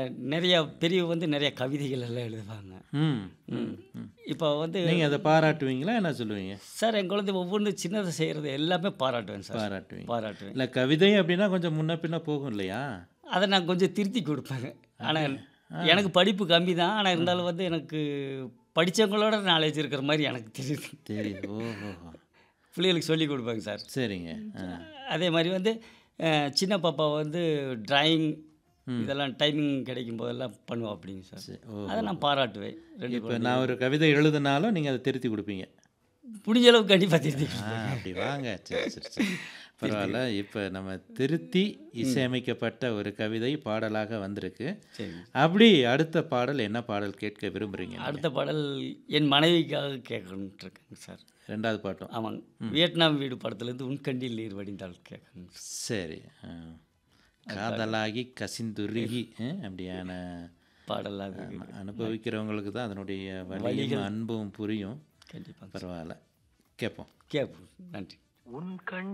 நிறைய பெரியவங்க வந்து நிறைய கவிதைகள் எல்லாம் எழுதுவாங்க ம் ம் ம் இப்போ வந்து நீங்கள் அதை பாராட்டுவீங்களா என்ன சொல்லுவீங்க சார் என் குழந்தை ஒவ்வொன்று சின்னதை செய்கிறது எல்லாமே பாராட்டுவேன் சார் பாராட்டுவீங்க பாராட்டுவேன் இல்லை கவிதை அப்படின்னா கொஞ்சம் முன்ன பின்ன போகும் இல்லையா அதை நான் கொஞ்சம் திருத்தி கொடுப்பேங்க ஆனால் எனக்கு படிப்பு கம்மி தான் ஆனால் இருந்தாலும் வந்து எனக்கு படித்தவங்களோட நாலேஜ் இருக்கிற மாதிரி எனக்கு தெரியுது தெரியுது ஓஹோ பிள்ளைகளுக்கு சொல்லி கொடுப்பேங்க சார் சரிங்க ஆ அதே மாதிரி வந்து அஹ், சின்ன பாப்பா வந்து டிராயிங் இதெல்லாம் டைமிங் கிடைக்கும் போதெல்லாம் பண்ணுவா அப்படிங்க சார் சரி, ஓ அதை நான் பாராட்டுவேன் ரெண்டு இப்போ நான் ஒரு கவிதை எழுதுனாலும் நீங்கள் அதை திருத்தி கொடுப்பீங்க முடிஞ்ச அளவுக்கு கண்டிப்பாக திருத்தி ஆ அப்படி வாங்க சரி சரி சரி பரவாயில்ல இப்போ நம்ம திருத்தி இசையமைக்கப்பட்ட ஒரு கவிதை பாடலாக வந்திருக்கு சரிங்க அப்படி அடுத்த பாடல் என்ன பாடல் கேட்க விரும்புகிறீங்க அடுத்த பாடல் என் மனைவிக்காக கேட்கணுன்ட்டு இருக்கேங்க சார் ரெண்டாவது பாட்டும் ஆமாங்க வியட்நாம் வீடு படத்துலேருந்து உன்கண்டில் நீர் வடிந்தால் கேட்கணுங்க சார். சரி ஆ. காதலாகி கசிந்துருகி ஆ, அப்படியான பாடல் அது அனுபவிக்கிறவங்களுக்கு தான் அதனுடைய வலியும் அன்பும் புரியும் கண்டிப்பாக பரவாயில்ல கேட்போம் கேட்போம் நன்றி உன் கண்